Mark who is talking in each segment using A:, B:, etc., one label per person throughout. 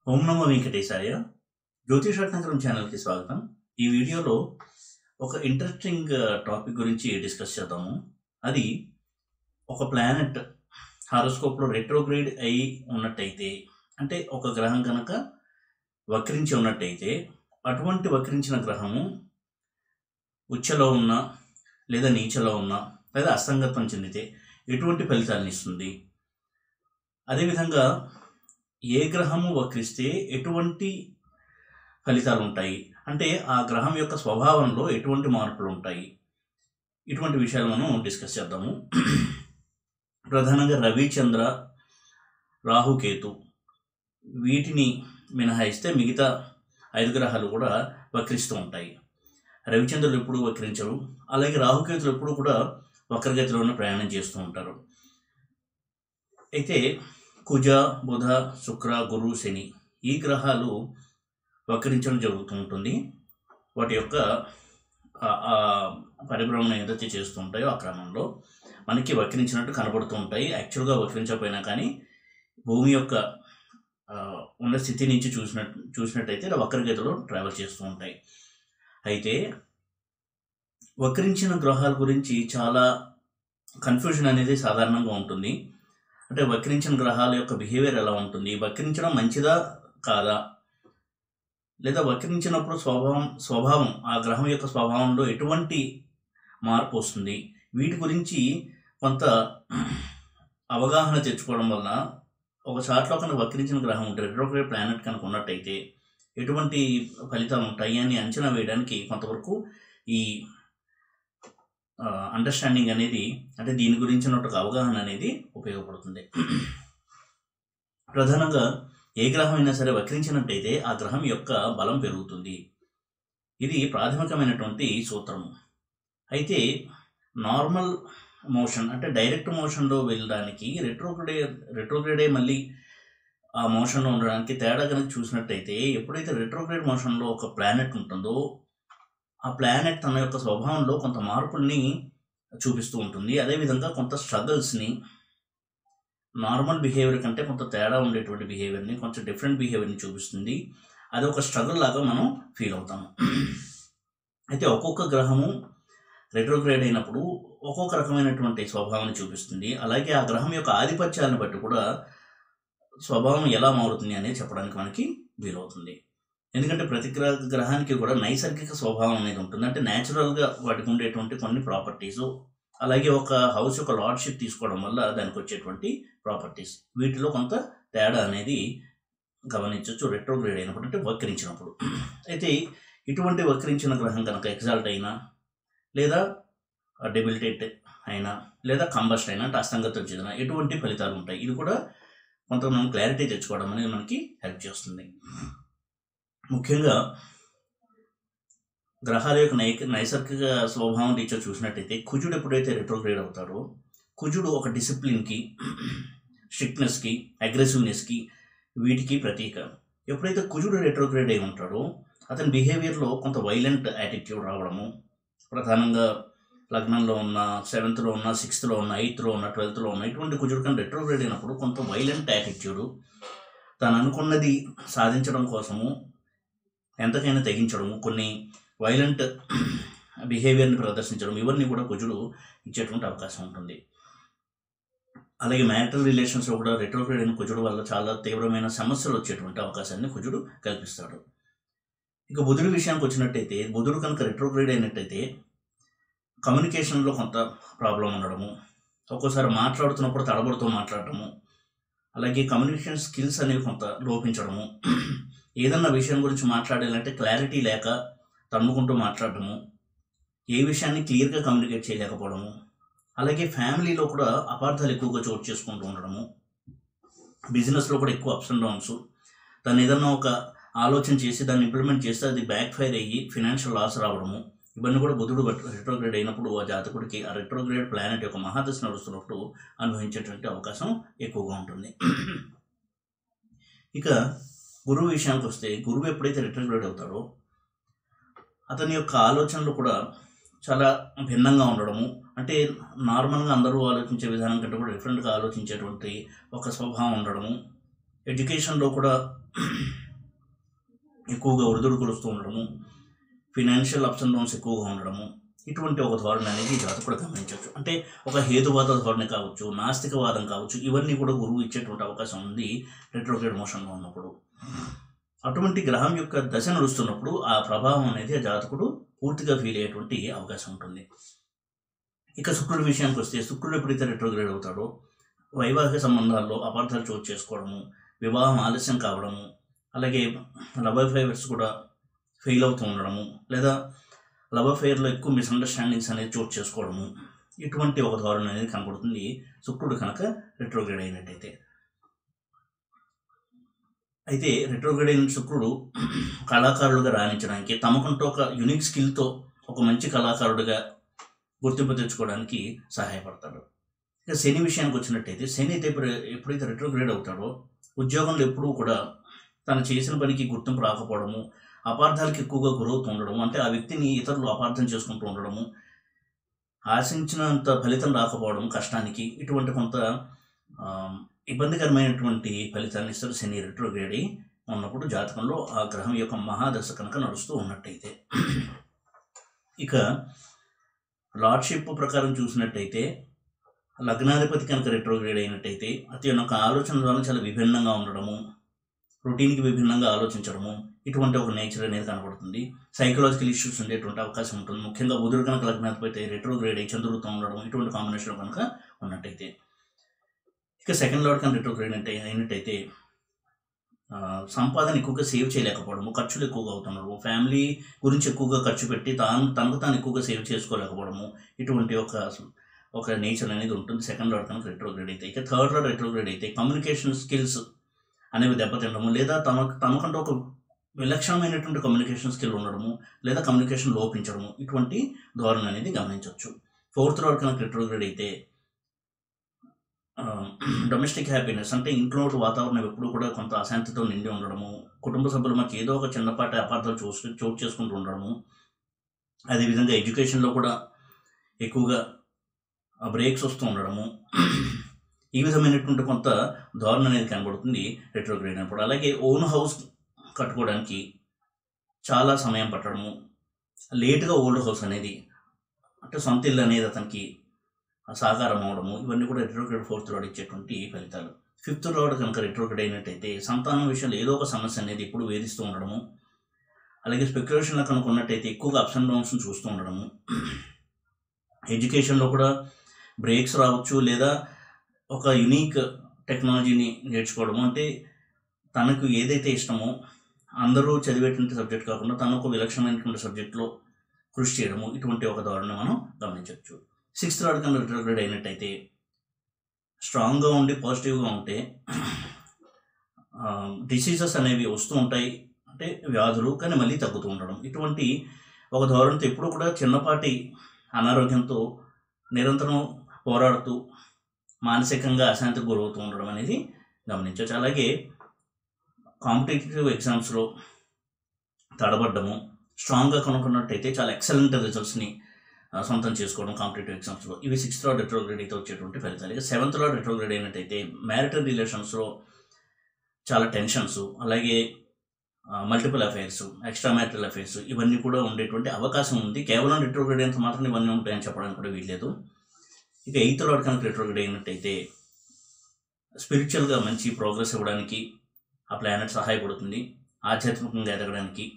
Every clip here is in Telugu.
A: ఓం నమో వెంకటేశాయ జ్యోతిషాత్నకరం ఛానల్కి స్వాగతం ఈ వీడియోలో ఒక ఇంట్రెస్టింగ్ టాపిక్ గురించి డిస్కస్ చేద్దాము అది ఒక ప్లానెట్ హారోస్కోప్లో రెట్రోగ్రేడ్ అయి ఉన్నట్టయితే అంటే ఒక గ్రహం కనుక వక్రించి ఉన్నట్టయితే అటువంటి వక్రించిన గ్రహము ఉచ్చలో ఉన్న లేదా నీచలో ఉన్న లేదా అసంగత్వం చెందితే ఎటువంటి ఫలితాలను ఇస్తుంది అదేవిధంగా ఏ గ్రహము వక్రిస్తే ఎటువంటి ఫలితాలు ఉంటాయి అంటే ఆ గ్రహం యొక్క స్వభావంలో ఎటువంటి మార్పులు ఉంటాయి ఇటువంటి విషయాలు మనం డిస్కస్ చేద్దాము ప్రధానంగా రవిచంద్ర రాహుకేతు వీటిని మినహాయిస్తే మిగతా ఐదు గ్రహాలు కూడా వక్రిస్తూ ఉంటాయి రవిచంద్రులు ఎప్పుడు వక్రించరు అలాగే రాహుకేతులు ఎప్పుడు కూడా వక్రగతిలోనే ప్రయాణం చేస్తూ ఉంటారు అయితే కుజ బుధ శుక్ర గురు శని ఈ గ్రహాలు వక్రించడం జరుగుతూ ఉంటుంది వాటి యొక్క ఆ- ఆ పరిభ్రమణ ఏదైతే చేస్తూ ఉంటాయో ఆ క్రమంలో మనకి వక్రించినట్టు కనబడుతూ ఉంటాయి యాక్చువల్గా వక్రించకపోయినా కానీ భూమి యొక్క ఆ, ఉన్న స్థితి నుంచి చూసినట్టు చూసినట్టయితే ఇలా వక్రగతిలో ట్రావెల్ చేస్తూ ఉంటాయి అయితే వక్రించిన గ్రహాల గురించి చాలా కన్ఫ్యూజన్ అనేది సాధారణంగా ఉంటుంది అంటే వక్రించిన గ్రహాల యొక్క బిహేవియర్ ఎలా ఉంటుంది వక్రించడం మంచిదా కాదా లేదా వక్రించినప్పుడు స్వభావం స్వభావం ఆ గ్రహం యొక్క స్వభావంలో ఎటువంటి మార్పు వస్తుంది వీటి గురించి కొంత అవగాహన తెచ్చుకోవడం వలన ఒక చాట్లో కనుక వక్రించిన గ్రహం ఉంటే రెట్రోగ్రేడ్ ప్లానెట్ కనుక ఉన్నట్టయితే ఎటువంటి ఫలితాలు ఉంటాయి అని అంచనా వేయడానికి కొంతవరకు ఈ అండర్స్టాండింగ్ అనేది అంటే దీని గురించిన ఒక అవగాహన అనేది ఉపయోగపడుతుంది ప్రధానంగా ఏ గ్రహం అయినా సరే వక్రించినట్టయితే ఆ గ్రహం యొక్క బలం పెరుగుతుంది ఇది ప్రాథమికమైనటువంటి సూత్రము అయితే నార్మల్ మోషన్ అంటే డైరెక్ట్ మోషన్లో వెళ్ళడానికి రెట్రోగ్రేడే రెట్రోగ్రేడే మళ్ళీ ఆ మోషన్లో ఉండడానికి తేడా కనుక చూసినట్టయితే ఎప్పుడైతే రెట్రోగ్రేడ్ మోషన్లో ఒక ప్లానెట్ ఉంటుందో ఆ ప్లానెట్ తన యొక్క స్వభావంలో కొంత మార్పుల్ని చూపిస్తూ ఉంటుంది అదేవిధంగా కొంత స్ట్రగల్స్ని నార్మల్ బిహేవియర్ కంటే కొంత తేడా ఉండేటువంటి బిహేవియర్ని కొంచెం డిఫరెంట్ బిహేవియర్ని చూపిస్తుంది అది ఒక స్ట్రగుల్ లాగా మనం ఫీల్ అవుతాము అయితే ఒక్కొక్క గ్రహము రెట్రోగ్రేడ్ అయినప్పుడు ఒక్కొక్క రకమైనటువంటి స్వభావాన్ని చూపిస్తుంది అలాగే ఆ గ్రహం యొక్క ఆధిపత్యాలను బట్టి కూడా స్వభావం ఎలా మారుతుంది అనేది చెప్పడానికి మనకి వీలవుతుంది ఎందుకంటే ప్రతి గ్రహ గ్రహానికి కూడా నైసర్గిక స్వభావం అనేది ఉంటుంది అంటే న్యాచురల్గా వాటికి ఉండేటువంటి కొన్ని ప్రాపర్టీస్ అలాగే ఒక హౌస్ యొక్క లార్డ్షిప్ తీసుకోవడం వల్ల దానికి వచ్చేటువంటి ప్రాపర్టీస్ వీటిలో కొంత తేడా అనేది గమనించవచ్చు రెట్రోగ్రేడ్ అయినప్పుడు అంటే వక్రించినప్పుడు అయితే ఇటువంటి వక్రించిన గ్రహం కనుక ఎగ్జాల్ట్ అయినా లేదా డెబిలిటేట్ అయినా లేదా కంబస్ట్ అయినా అంటే అస్తంగతం చెందిన ఎటువంటి ఫలితాలు ఉంటాయి ఇది కూడా కొంత మనం క్లారిటీ తెచ్చుకోవడం అనేది మనకి హెల్ప్ చేస్తుంది ముఖ్యంగా గ్రహాల యొక్క నై నైసర్గిక స్వభావం రీత్యా చూసినట్టయితే కుజుడు ఎప్పుడైతే రెట్రోగ్రేడ్ అవుతాడో కుజుడు ఒక డిసిప్లిన్కి స్ట్రిక్ట్నెస్కి అగ్రెసివ్నెస్కి వీటికి ప్రతీక ఎప్పుడైతే కుజుడు రెట్రోగ్రేడ్ అయి ఉంటాడో అతని బిహేవియర్లో కొంత వైలెంట్ యాటిట్యూడ్ రావడము ప్రధానంగా లగ్నంలో ఉన్న సెవెంత్లో ఉన్న సిక్స్త్లో ఉన్న ఎయిత్లో ఉన్న ట్వెల్త్లో ఉన్న ఇటువంటి కుజుడు కానీ రెట్రోగ్రేడ్ అయినప్పుడు కొంత వైలెంట్ యాటిట్యూడ్ తాను అనుకున్నది సాధించడం కోసము ఎంతకైనా తెగించడము కొన్ని వైలెంట్ బిహేవియర్ని ప్రదర్శించడం ఇవన్నీ కూడా కుజుడు ఇచ్చేటువంటి అవకాశం ఉంటుంది అలాగే మ్యారిటల్ రిలేషన్స్లో కూడా రెట్రోగ్రేడ్ అయిన కుజుడు వల్ల చాలా తీవ్రమైన సమస్యలు వచ్చేటువంటి అవకాశాన్ని కుజుడు కల్పిస్తాడు ఇక బుధుడి విషయానికి వచ్చినట్టయితే బుధుడు కనుక రెట్రోగ్రేడ్ అయినట్టయితే కమ్యూనికేషన్లో కొంత ప్రాబ్లం ఉండడము ఒక్కోసారి మాట్లాడుతున్నప్పుడు తడబడుతూ మాట్లాడటము అలాగే కమ్యూనికేషన్ స్కిల్స్ అనేవి కొంత లోపించడము ఏదన్నా విషయం గురించి మాట్లాడాలంటే క్లారిటీ లేక తన్నుకుంటూ మాట్లాడటము ఏ విషయాన్ని క్లియర్గా కమ్యూనికేట్ చేయలేకపోవడము అలాగే ఫ్యామిలీలో కూడా అపార్థాలు ఎక్కువగా చోటు చేసుకుంటూ ఉండడము బిజినెస్లో కూడా ఎక్కువ అప్స్ అండ్ డౌన్స్ దాన్ని ఏదన్నా ఒక ఆలోచన చేసి దాన్ని ఇంప్లిమెంట్ చేస్తే అది బ్యాక్ ఫైర్ అయ్యి ఫినాన్షియల్ లాస్ రావడము ఇవన్నీ కూడా బుధుడు రెట్రోగ్రేడ్ అయినప్పుడు ఆ జాతకుడికి ఆ రెట్రోగ్రేడ్ ప్లానెట్ యొక్క మహాదశ నడుస్తున్నప్పుడు అనుభవించేటువంటి అవకాశం ఎక్కువగా ఉంటుంది ఇక గురువు విషయానికి వస్తే గురువు ఎప్పుడైతే రెట్రోగ్రేడ్ అవుతాడో అతని యొక్క ఆలోచనలు కూడా చాలా భిన్నంగా ఉండడము అంటే నార్మల్గా అందరూ ఆలోచించే విధానం కంటే కూడా డిఫరెంట్గా ఆలోచించేటువంటి ఒక స్వభావం ఉండడము ఎడ్యుకేషన్లో కూడా ఎక్కువగా ఒడిదుడుకులు వస్తూ ఉండడము ఫినాన్షియల్ అప్స్ అండ్ డౌన్స్ ఎక్కువగా ఉండడము ఇటువంటి ఒక ధోరణి అనేది ఈ జాతకుడు గమనించవచ్చు అంటే ఒక హేతువాద ధోరణి కావచ్చు నాస్తికవాదం కావచ్చు ఇవన్నీ కూడా గురువు ఇచ్చేటువంటి అవకాశం ఉంది రెట్రోగ్రేడ్ మోషన్లో ఉన్నప్పుడు అటువంటి గ్రహం యొక్క దశ నడుస్తున్నప్పుడు ఆ ప్రభావం అనేది ఆ జాతకుడు పూర్తిగా ఫీల్ అయ్యేటువంటి అవకాశం ఉంటుంది ఇక శుక్రుడి విషయానికి వస్తే శుక్రుడు ఎప్పుడైతే రెట్రోగ్రేడ్ అవుతాడో వైవాహిక సంబంధాల్లో అపార్థాలు చోటు చేసుకోవడము వివాహం ఆలస్యం కావడము అలాగే లవ్ అఫైర్స్ కూడా ఫెయిల్ అవుతూ ఉండడము లేదా లవ్ అఫైర్లో ఎక్కువ మిస్అండర్స్టాండింగ్స్ అనేది చోటు చేసుకోవడము ఇటువంటి ఒక ధోరణి అనేది కనబడుతుంది శుక్రుడు కనుక రెట్రోగ్రేడ్ అయినట్టయితే అయితే రెట్రోగ్రేడ్ అయిన శుక్రుడు కళాకారులుగా రాణించడానికి తమకంటూ ఒక యునిక్ స్కిల్తో ఒక మంచి కళాకారుడిగా గుర్తింపు తెచ్చుకోవడానికి సహాయపడతాడు ఇక శని విషయానికి వచ్చినట్టయితే శని అయితే ఎప్పుడు- ఎప్పుడైతే రెట్రోగ్రేడ్ అవుతాడో ఉద్యోగంలో ఎప్పుడూ కూడా తను చేసిన పనికి గుర్తింపు రాకపోవడము అపార్థాలకు ఎక్కువగా గురవుతూ ఉండడము అంటే ఆ వ్యక్తిని ఇతరులు అపార్థం చేసుకుంటూ ఉండడము ఆశించినంత ఫలితం రాకపోవడం కష్టానికి ఇటువంటి కొంత ఆ, ఇబ్బందికరమైనటువంటి ఫలితాన్ని ఇస్తారు శని రెట్రోగ్రేడ్ అయి ఉన్నప్పుడు జాతకంలో ఆ గ్రహం యొక్క మహాదశ కనుక నడుస్తూ ఉన్నట్టయితే ఇక లార్డ్షిప్ ప్రకారం చూసినట్టయితే లగ్నాధిపతి కనుక రెట్రోగ్రేడ్ అయినట్టయితే అతని యొక్క ఆలోచన ద్వారా చాలా విభిన్నంగా ఉండడము రొటీన్కి విభిన్నంగా ఆలోచించడము ఇటువంటి ఒక నేచర్ అనేది కనబడుతుంది సైకలాజికల్ ఇష్యూస్ ఉండేటువంటి అవకాశం ఉంటుంది ముఖ్యంగా బుధుడు కనుక లగ్నాధిపతి రెట్రోగ్రేడ్ అయి చంద్రుడితో ఉండడం ఇటువంటి కాంబినేషన్ కనుక ఉన్నట్టయితే ఇక సెకండ్ లార్డ్ కనుక రెట్రోగ్రేడ్ అంటే అయినట్టయితే ఆ, సంపాదన ఎక్కువగా సేవ్ చేయలేకపోవడము ఖర్చులు ఎక్కువగా అవుతున్నారు ఫ్యామిలీ గురించి ఎక్కువగా ఖర్చు పెట్టి తాను తనకు తాను ఎక్కువగా సేవ్ చేసుకోలేకపోవడము ఇటువంటి ఒక ఒక నేచర్ అనేది ఉంటుంది సెకండ్ లార్డ్ కనుక రెట్రోగ్రేడ్ అయితే ఇక థర్డ్ లార్డ్ రెట్రోగ్రేడ్ అయితే కమ్యూనికేషన్ స్కిల్స్ అనేవి దెబ్బతినడము లేదా తమ తమకంటూ ఒక విలక్షణమైనటువంటి కమ్యూనికేషన్ స్కిల్ ఉండడము లేదా కమ్యూనికేషన్ లోపించడము ఇటువంటి ధోరణి అనేది గమనించవచ్చు ఫోర్త్ లార్డ్ కనుక రెట్రోగ్రేడ్ అయితే డొమెస్టిక్ హ్యాపీనెస్ అంటే ఇంట్లో వాతావరణం ఎప్పుడూ కూడా కొంత అశాంతితో నిండి ఉండడము కుటుంబ సభ్యులు మాకు ఏదో ఒక చిన్నపాటి అపార్థాలు చూ చోటు చేసుకుంటూ ఉండడము అదేవిధంగా ఎడ్యుకేషన్లో కూడా ఎక్కువగా బ్రేక్స్ వస్తూ ఉండడము ఈ విధమైనటువంటి కొంత ధోరణి అనేది కనబడుతుంది రెట్రోగ్రేడ్ అయినప్పుడు అలాగే ఓన్ హౌస్ కట్టుకోవడానికి చాలా సమయం పట్టడము లేటుగా ఓల్డ్ హౌస్ అనేది అంటే సొంత ఇల్లు అనేది అతనికి సాకారం అవడము ఇవన్నీ కూడా రెట్రోగ్రేడ్ ఫోర్త్ రోడ్ ఇచ్చేటువంటి ఫలితాలు ఫిఫ్త్ రోడ్ కనుక రెట్రోగ్రేడ్ అయినట్టయితే సంతానం విషయంలో ఏదో ఒక సమస్య అనేది ఎప్పుడు వేధిస్తూ ఉండడము అలాగే స్పెక్యులేషన్లో కనుక ఉన్నట్టయితే ఎక్కువగా అప్స్ అండ్ డౌన్స్ చూస్తూ ఉండడము ఎడ్యుకేషన్లో కూడా బ్రేక్స్ రావచ్చు లేదా ఒక యునీక్ టెక్నాలజీని నేర్చుకోవడము అంటే తనకు ఏదైతే ఇష్టమో అందరూ చదివేటువంటి సబ్జెక్ట్ కాకుండా తను ఒక విలక్షణమైనటువంటి సబ్జెక్ట్లో కృషి చేయడము ఇటువంటి ఒక ధోరణి మనం గమనించవచ్చు సిక్స్త్ రాడ్ కన్నా రిట్రోగ్రేడ్ అయినట్టయితే స్ట్రాంగ్గా ఉండి పాజిటివ్గా ఉంటే డిసీజెస్ అనేవి వస్తూ ఉంటాయి అంటే వ్యాధులు కానీ మళ్ళీ తగ్గుతూ ఉండడం ఇటువంటి ఒక ధోరణితో ఎప్పుడూ కూడా చిన్నపాటి అనారోగ్యంతో నిరంతరం పోరాడుతూ మానసికంగా అశాంతికి గురవుతూ ఉండడం అనేది గమనించవచ్చు అలాగే కాంపిటేటివ్ ఎగ్జామ్స్లో తడబడ్డము స్ట్రాంగ్గా కనుక్కున్నట్టయితే చాలా ఎక్సలెంట్ రిజల్ట్స్ని ఆ, సొంతం చేసుకోవడం కాంపిటేటివ్ ఎగ్జామ్స్లో ఇవి సిక్స్త్ లో రెట్రోగ్రేడ్ అయితే వచ్చేటువంటి ఫలితాలు ఇక సెవెంత్ లో రెట్రోగ్రేడ్ అయినట్టయితే మ్యారిటల్ రిలేషన్స్లో చాలా టెన్షన్స్ అలాగే multiple affairs extra marital affairs ఇవన్నీ కూడా ఉండేటువంటి అవకాశం ఉంది కేవలం రెట్రోగ్రేడ్ అయినంత మాత్రం ఇవన్నీ ఉంటాయని చెప్పడానికి కూడా వీల్లేదు ఇక ఎయిత్ లో కనుక రెట్రోగ్రేడ్ అయినట్టయితే స్పిరిచువల్గా మంచి ప్రోగ్రెస్ ఇవ్వడానికి ఆ ప్లానెట్ సహాయపడుతుంది ఆధ్యాత్మికంగా ఎదగడానికి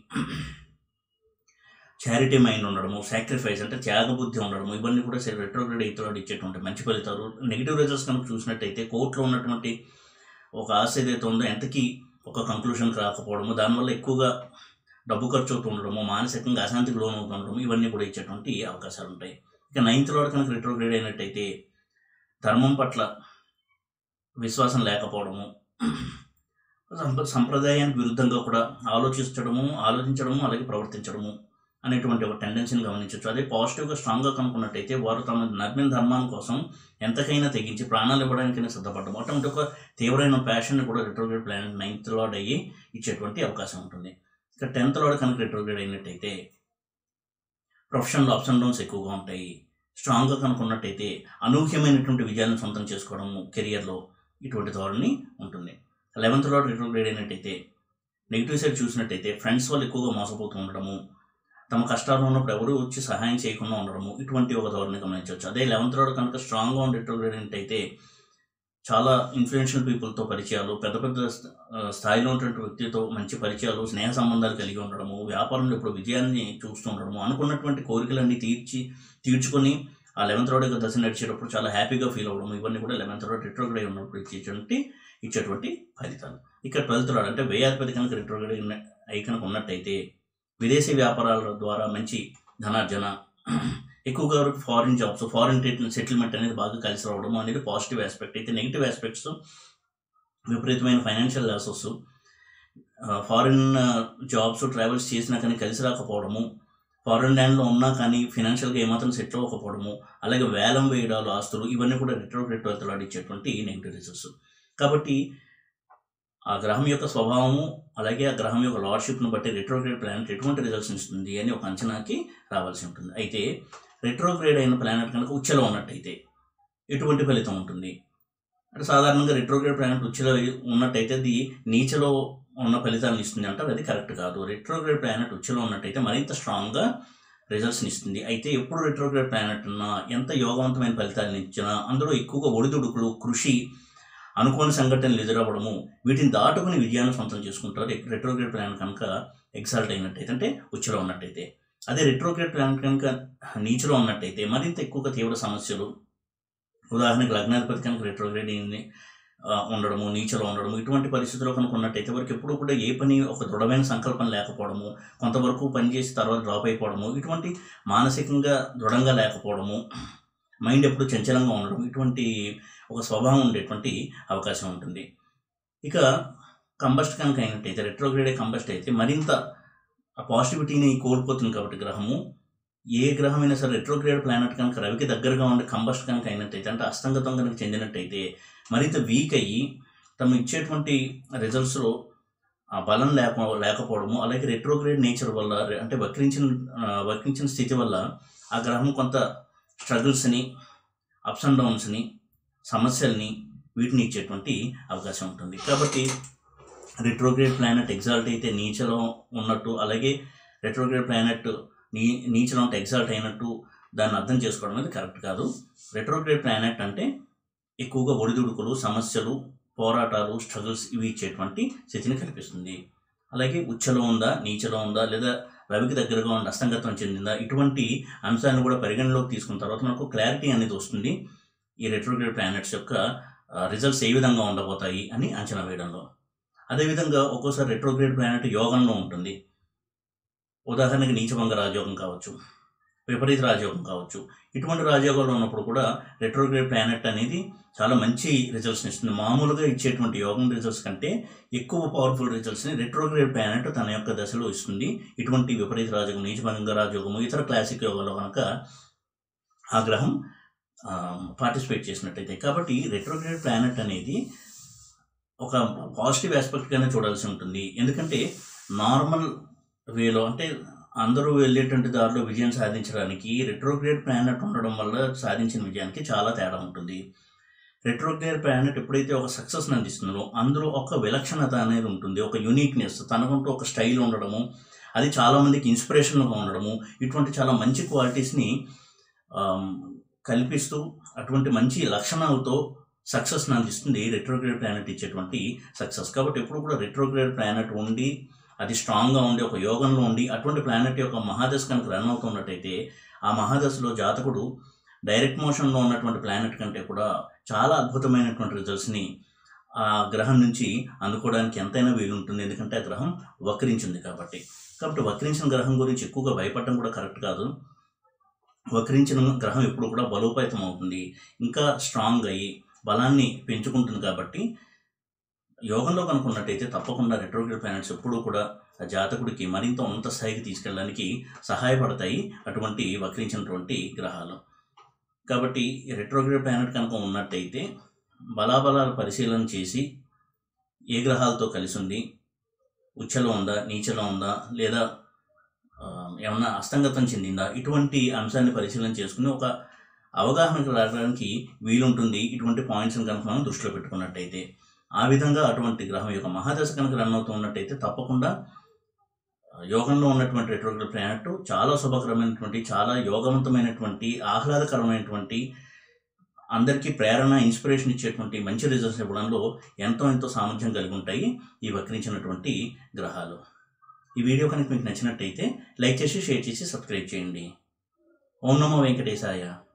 A: చారిటీ మైండ్ ఉండడము సాక్రిఫైస్ అంటే త్యాగబుద్ధి ఉండడము ఇవన్నీ కూడా రెట్రోగ్రేడ్ ఎయిత్ ఇచ్చేటువంటి మంచి ఫలితాలు నెగిటివ్ రిజల్ట్స్ కనుక చూసినట్టయితే కోర్టులో ఉన్నటువంటి ఒక ఆశ ఏదైతే ఉందో ఎంతకీ ఒక కంక్లూషన్కి రాకపోవడము దానివల్ల ఎక్కువగా డబ్బు ఖర్చు అవుతూ ఉండడము మానసికంగా అశాంతికి లోన్ అవుతూ ఉండడము ఇవన్నీ కూడా ఇచ్చేటువంటి అవకాశాలు ఉంటాయి ఇక నైన్త్ లో కనుక రెట్రోగ్రేడ్ అయినట్టయితే ధర్మం పట్ల విశ్వాసం లేకపోవడము సంప్ర- సంప్రదాయానికి విరుద్ధంగా కూడా ఆలోచించడము ఆలోచించడము అలాగే ప్రవర్తించడము అనేటువంటి ఒక టెండెన్సీని గమనించవచ్చు అదే పాజిటివ్గా స్ట్రాంగ్గా కనుక్కున్నట్టయితే వారు తమ నమ్మిన ధర్మం కోసం ఎంతకైనా తెగించి ప్రాణాలు ఇవ్వడానికైనా సిద్ధపడడం అటువంటి ఒక తీవ్రమైన ప్యాషన్ని కూడా రిట్రోగ్రేడ్ ప్లానెట్ నైన్త్ లార్డ్ అయ్యి ఇచ్చేటువంటి అవకాశం ఉంటుంది ఇక టెన్త్ లార్డ్ కనుక రిట్రోగ్రేడ్ అయినట్టయితే ప్రొఫెషనల్ అప్స్ అండ్ డౌన్స్ ఎక్కువగా ఉంటాయి స్ట్రాంగ్గా కనుక్కున్నట్టయితే అనూహ్యమైనటువంటి విజయాలను సొంతం చేసుకోవడము కెరియర్లో ఇటువంటి ధోరణి ఉంటుంది లెవెన్త్ లార్డ్ రిట్రోగ్రేడ్ అయినట్టయితే నెగిటివ్ సైడ్ చూసినట్టయితే ఫ్రెండ్స్ వాళ్ళు ఎక్కువగా మోసపోతూ ఉండడము తమ కష్టాలు ఉన్నప్పుడు ఎవరు వచ్చి సహాయం చేయకుండా ఉండడము ఇటువంటి ఒక ధోరణి గమనించవచ్చు అదే లెవెన్త్ లార్డ్ కనుక స్ట్రాంగ్గా ఉండి రిట్రోగ్రేడ్ అయినట్టయితే చాలా ఇన్ఫ్లుయెన్షియల్ పీపుల్తో పరిచయాలు పెద్ద పెద్ద స్థ- ఆ, స్థాయిలో ఉన్నటువంటి వ్యక్తితో మంచి పరిచయాలు స్నేహ సంబంధాలు కలిగి ఉండడము వ్యాపారంలో ఇప్పుడు విజయాన్ని చూస్తూ ఉండడము అనుకున్నటువంటి కోరికలన్నీ తీర్చి తీర్చుకొని ఆ లెవెన్త్ రోడ్ యొక్క దశ నడిచేటప్పుడు చాలా హ్యాపీగా ఫీల్ అవ్వడం ఇవన్నీ కూడా లెవెన్త్ రోడ్ రిట్రోగ్రేడ్ ఉన్నప్పుడు ఇచ్చేటువంటి ఇచ్చేటువంటి ఫలితాలు ఇక ట్వెల్త్ రోడ్ అంటే వ్యయాధిపతి కనుక రిట్రోగ్రేడ్ ఉన్న- అయి కనుక ఉన్నట్టయితే విదేశీ వ్యాపారాల ద్వారా మంచి ధనార్జన ఎక్కువగా ఫారిన్ జాబ్స్ ఫారిన్ సెటిల్మెంట్ అనేది బాగా కలిసి రావడం అనేది పాజిటివ్ ఆస్పెక్ట్ అయితే నెగిటివ్ ఆస్పెక్ట్స్ విపరీతమైన financial losses foreign jobs travels చేసినా కానీ కలిసి రాకపోవడము ఫారిన్ ల్యాండ్లో ఉన్నా కానీ ఫినాన్షియల్గా ఏమాత్రం సెట్ అవ్వకపోవడము అలాగే వేలం వేయడాలు ఆస్తులు ఇవన్నీ కూడా రిట్రోగ్రేట్ వెళ్తలాడి ఇచ్చేటువంటి నెగిటివ్ రిజల్ట్స్ కాబట్టి ఆ గ్రహం యొక్క స్వభావము అలాగే ఆ గ్రహం యొక్క లార్డ్షిప్ను బట్టి రెట్రోగ్రేడ్ ప్లానెట్ ఎటువంటి రిజల్ట్స్ ఇస్తుంది అని ఒక అంచనాకి రావాల్సి ఉంటుంది అయితే రెట్రోగ్రేడ్ అయిన ప్లానెట్ కనుక ఉచ్చలో ఉన్నట్టయితే ఎటువంటి ఫలితం ఉంటుంది అంటే సాధారణంగా రెట్రోగ్రేడ్ ప్లానెట్ ఉచ్చలో ఉన్నట్టయితే అది నీచలో ఉన్న ఫలితాలను ఇస్తుంది అంటారు అది కరెక్ట్ కాదు రెట్రోగ్రేడ్ ప్లానెట్ ఉచ్చలో ఉన్నట్టయితే మరింత స్ట్రాంగ్గా రిజల్ట్స్ని ఇస్తుంది అయితే ఎప్పుడు రెట్రోగ్రేడ్ ప్లానెట్ ఉన్నా ఎంత యోగవంతమైన ఫలితాలను ఇచ్చినా అందులో ఎక్కువగా ఒడిదుడుకులు కృషి అనుకోని సంఘటనలు ఎదురవ్వడము వీటిని దాటుకుని విజయాన్ని సొంతం చేసుకుంటారు రెట్రోగ్రేడ్ ప్లాన్ కనుక ఎగ్జాల్ట్ అయినట్టయితే అంటే ఉచ్చలో ఉన్నట్టయితే అదే రెట్రోగ్రేడ్ ప్లాన్ కనుక నీచులో ఉన్నట్టయితే మరింత ఎక్కువగా తీవ్ర సమస్యలు ఉదాహరణకు లగ్నాధిపతి కనుక రెట్రోగ్రేడ్ అయింది ఆ, ఉండడము నీచలో ఉండడము ఇటువంటి పరిస్థితుల్లో కనుక ఉన్నట్టయితే వారికి ఎప్పుడు కూడా ఏ పని ఒక దృఢమైన సంకల్పం లేకపోవడము కొంతవరకు పని చేసి తర్వాత డ్రాప్ అయిపోవడము ఇటువంటి మానసికంగా దృఢంగా లేకపోవడము మైండ్ ఎప్పుడు చంచలంగా ఉండడం ఇటువంటి ఒక స్వభావం ఉండేటువంటి అవకాశం ఉంటుంది ఇక కంబస్ట్ కనుక అయినట్టయితే రెట్రోగ్రేడే కంబస్ట్ అయితే మరింత ఆ పాజిటివిటీని కోల్పోతుంది కాబట్టి గ్రహము ఏ గ్రహమైనా సరే రెట్రోగ్రేడ్ ప్లానెట్ కనుక రవికి దగ్గరగా ఉండే కంబస్ట్ కనుక అయినట్టయితే అంటే అస్తంగతం కనుక చెందినట్టయితే మరింత వీక్ అయ్యి తమ ఇచ్చేటువంటి రిజల్ట్స్లో ఆ బలం లేక లేకపోవడము అలాగే రెట్రోగ్రేడ్ నేచర్ వల్ల రె- అంటే వక్రించిన ఆ, వక్రించిన స్థితి వల్ల ఆ గ్రహం కొంత స్ట్రగుల్స్ని అప్స్ అండ్ డౌన్స్ని సమస్యల్ని వీటిని ఇచ్చేటువంటి అవకాశం ఉంటుంది కాబట్టి రెట్రోగ్రేడ్ ప్లానెట్ ఎగ్జాల్ట్ అయితే నీచలో ఉన్నట్టు అలాగే రెట్రోగ్రేడ్ ప్లానెట్ నీ నీచలో ఉంటే ఎగ్జాల్ట్ అయినట్టు దాన్ని అర్థం చేసుకోవడం అనేది కరెక్ట్ కాదు రెట్రోగ్రేడ్ ప్లానెట్ అంటే ఎక్కువగా ఒడిదుడుకులు సమస్యలు పోరాటాలు స్ట్రగుల్స్ ఇవి ఇచ్చేటువంటి స్థితిని కల్పిస్తుంది అలాగే ఉచ్చలో ఉందా నీచలో ఉందా లేదా రవికి దగ్గరగా ఉండి అస్తంగతం చెందిందా ఇటువంటి అంశాలను కూడా పరిగణలోకి తీసుకున్న తర్వాత మనకు క్లారిటీ అనేది వస్తుంది ఈ రెట్రోగ్రేడ్ ప్లానెట్స్ యొక్క రిజల్ట్స్ ఏ విధంగా ఉండబోతాయి అని అంచనా వేయడంలో అదేవిధంగా ఒక్కోసారి రెట్రోగ్రేడ్ ప్లానెట్ యోగంలో ఉంటుంది ఉదాహరణకి నీచభంగ రాజయోగం కావచ్చు విపరీత రాజయోగం కావచ్చు ఇటువంటి రాజయోగాలు ఉన్నప్పుడు కూడా రెట్రోగ్రేడ్ ప్లానెట్ అనేది చాలా మంచి రిజల్ట్స్ని ఇస్తుంది మామూలుగా ఇచ్చేటువంటి యోగం రిజల్ట్స్ కంటే ఎక్కువ పవర్ఫుల్ రిజల్ట్స్ని రెట్రోగ్రేడ్ ప్లానెట్ తన యొక్క దశలో ఇస్తుంది ఇటువంటి విపరీత రాజయోగం నీచభంగ రాజయోగము ఇతర క్లాసిక్ యోగాలో కనుక ఆ గ్రహం పార్టిసిపేట్ చేసినట్టయితే కాబట్టి రెట్రోగ్రేడ్ ప్లానెట్ అనేది ఒక పాజిటివ్ ఆస్పెక్ట్గానే చూడాల్సి ఉంటుంది ఎందుకంటే నార్మల్ వేలో అంటే అందరూ వెళ్ళేటువంటి దారిలో విజయం సాధించడానికి రెట్రోగ్రేడ్ ప్లానెట్ ఉండడం వల్ల సాధించిన విజయానికి చాలా తేడా ఉంటుంది రెట్రోగ్రేడ్ ప్లానెట్ ఎప్పుడైతే ఒక సక్సెస్ని అందిస్తుందో అందులో ఒక విలక్షణత అనేది ఉంటుంది ఒక యూనిక్నెస్ తనకంటూ ఒక స్టైల్ ఉండడము అది చాలామందికి ఇన్స్పిరేషన్గా ఉండడము ఇటువంటి చాలా మంచి క్వాలిటీస్ని ఆమ్, కల్పిస్తూ అటువంటి మంచి లక్షణాలతో సక్సెస్ని అందిస్తుంది రెట్రోగ్రేడ్ ప్లానెట్ ఇచ్చేటువంటి సక్సెస్ కాబట్టి ఎప్పుడు కూడా రెట్రోగ్రేడ్ ప్లానెట్ ఉండి అది స్ట్రాంగ్గా ఉండి ఒక యోగంలో ఉండి అటువంటి ప్లానెట్ యొక్క మహాదశ కనుక రన్ అవుతున్నట్టయితే ఆ మహాదశలో జాతకుడు డైరెక్ట్ మోషన్లో ఉన్నటువంటి ప్లానెట్ కంటే కూడా చాలా అద్భుతమైనటువంటి రిజల్ట్స్ని ఆ గ్రహం నుంచి అందుకోవడానికి ఎంతైనా వీలు ఉంటుంది ఎందుకంటే ఆ గ్రహం వక్రించింది కాబట్టి కాబట్టి వక్రించిన గ్రహం గురించి ఎక్కువగా భయపడడం కూడా కరెక్ట్ కాదు వక్రించిన గ్రహం ఎప్పుడు కూడా బలోపేతం అవుతుంది ఇంకా స్ట్రాంగ్ అయ్యి బలాన్ని పెంచుకుంటుంది కాబట్టి యోగంలో కనుకున్నట్టయితే తప్పకుండా రెట్రోగ్రేడ్ ప్లానెట్స్ ఎప్పుడూ కూడా ఆ జాతకుడికి మరింత ఉన్నత స్థాయికి తీసుకెళ్ళడానికి సహాయపడతాయి అటువంటి వక్రించినటువంటి గ్రహాలు కాబట్టి ఈ రెట్రోగ్రేడ్ ప్లానెట్ కనుక ఉన్నట్టయితే బలాబలాల పరిశీలన చేసి ఏ గ్రహాలతో కలిసి ఉంది ఉచ్చలో ఉందా నీచలో ఉందా లేదా ఆ, ఏమన్నా అస్తంగతం చెందిందా ఇటువంటి అంశాన్ని పరిశీలన చేసుకుని ఒక అవగాహనకు రావడానికి వీలుంటుంది ఇటువంటి పాయింట్స్ని కనుక మనం దృష్టిలో పెట్టుకున్నట్టయితే ఆ విధంగా అటువంటి గ్రహం యొక్క మహాదశ కనుక రన్ అవుతూ ఉన్నట్టయితే తప్పకుండా యోగంలో ఉన్నటువంటి రెట్రోగ్రేడ్ ప్లానెట్ చాలా శుభకరమైనటువంటి చాలా యోగవంతమైనటువంటి ఆహ్లాదకరమైనటువంటి అందరికీ ప్రేరణ ఇన్స్పిరేషన్ ఇచ్చేటువంటి మంచి రిజల్ట్స్ ఇవ్వడంలో ఎంతో ఎంతో సామర్థ్యం కలిగి ఉంటాయి ఈ వక్రించినటువంటి గ్రహాలు ఈ వీడియో కనుక మీకు నచ్చినట్టయితే లైక్ చేసి షేర్ చేసి సబ్స్క్రైబ్ చేయండి ఓం నమో వెంకటేశాయ